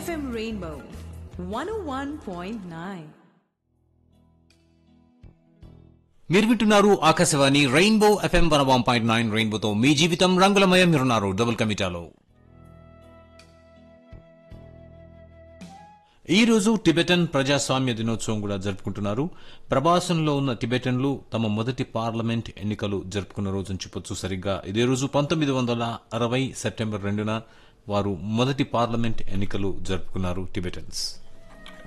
FM Rainbow 101.9. మీరు వింటున్నారు Akashvani rainbow F M one one point nine రెయిన్బోతో మీ జీవితం రంగులమయం మీరున్నారు డబుల్ కమిటాలో ఈ రోజు టిబెటన్ ప్రజాస్వామ్య దినోత్సవం కూడా జరుపుకుంటున్నారు ప్రభాసంలో ఉన్న టిబెటన్లు తమ మొదటి పార్లమెంట్ ఎన్నికలు జరుపుకున్న రోజు అని చెప్పొచ్చు సరిగ్గా ఇదే రోజు పంతొమ్మిది వందల అరవై సెప్టెంబర్ రెండున వారు మొదటి పార్లమెంట్ ఎన్నికలు జరుపుకున్నారు టిబెటన్స్